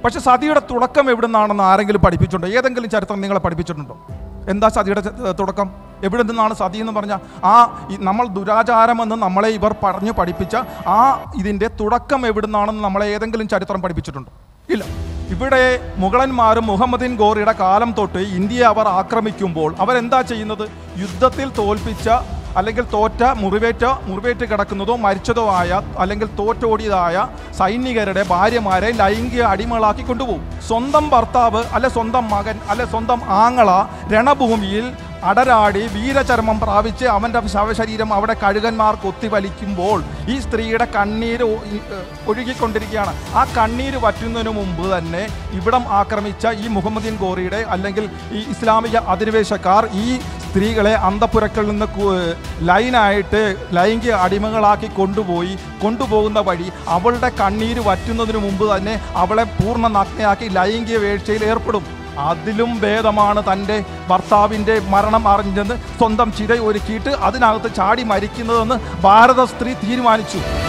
പക്ഷെ സതിയുടെ തുടക്കം എവിടുന്നാണെന്ന് ആരെങ്കിലും പഠിപ്പിച്ചിട്ടുണ്ടോ ഏതെങ്കിലും ചരിത്രം നിങ്ങളെ പഠിപ്പിച്ചിട്ടുണ്ടോ എന്താ സതിയുടെ ച- തുടക്കം എവിടെ നിന്നാണ് സതി എന്ന് പറഞ്ഞാൽ ആ ഈ നമ്മൾ ദുരാചാരമെന്ന് നമ്മളെ ഇവർ പറഞ്ഞു പഠിപ്പിച്ച ആ ഇതിൻ്റെ തുടക്കം എവിടുന്നാണെന്ന് നമ്മളെ ഏതെങ്കിലും ചരിത്രം പഠിപ്പിച്ചിട്ടുണ്ടോ ഇല്ല ഇവിടെ മുഗളന്മാരും മുഹമ്മദിൻ ഗോറിയുടെ കാലം തൊട്ട് ഇന്ത്യയെ അവർ ആക്രമിക്കുമ്പോൾ അവരെന്താ ചെയ്യുന്നത് യുദ്ധത്തിൽ തോൽപ്പിച്ച അല്ലെങ്കിൽ തോറ്റ മുറിവേറ്റ മുറിവേറ്റ് കിടക്കുന്നതോ മരിച്ചതോ ആയ അല്ലെങ്കിൽ തോറ്റോടിയതായ സൈനികരുടെ ഭാര്യമാരെ ലൈംഗിക അടിമകളാക്കി കൊണ്ടുപോകും സ്വന്തം ഭർത്താവ് അല്ലെ സ്വന്തം മകൻ അല്ലെ സ്വന്തം ആങ്ങള രണഭൂമിയിൽ അടരാടി വീരചർമ്മം പ്രാപിച്ച് അവൻ്റെ ശവശരീരം അവിടെ കഴുകന്മാർ കൊത്തിവലിക്കുമ്പോൾ ഈ സ്ത്രീയുടെ കണ്ണീര് ഒ- ഈ, ഏ, ഒഴുകിക്കൊണ്ടിരിക്കുകയാണ് ആ കണ്ണീര് വറ്റുന്നതിന് മുമ്പ് തന്നെ ഇവിടം ആക്രമിച്ച ഈ മുഹമ്മദീൻ ഗോറിയുടെ അല്ലെങ്കിൽ ഈ ഇസ്ലാമിക അധിനിവേശക്കാർ ഈ സ്ത്രീകളെ അന്തപുരക്കളിൽ നിന്ന് കു- ലൈനായിട്ട് ലൈംഗിക അടിമകളാക്കി കൊണ്ടുപോയി കൊണ്ടുപോകുന്ന വഴി അവളുടെ കണ്ണീര് വറ്റുന്നതിന് മുമ്പ് തന്നെ അവളെ പൂർണ്ണ നഗ്നയാക്കി ലൈംഗിക വീഴ്ചയിൽ ഏർപ്പെടും അതിലും ഭേദമാണ് തൻ്റെ ഭർത്താവിൻ്റെ മരണം അറിഞ്ഞെന്ന് സ്വന്തം ചിത ഒരുക്കിയിട്ട് അതിനകത്ത് ചാടി മരിക്കുന്നതെന്ന് ഭാരത സ്ത്രീ തീരുമാനിച്ചു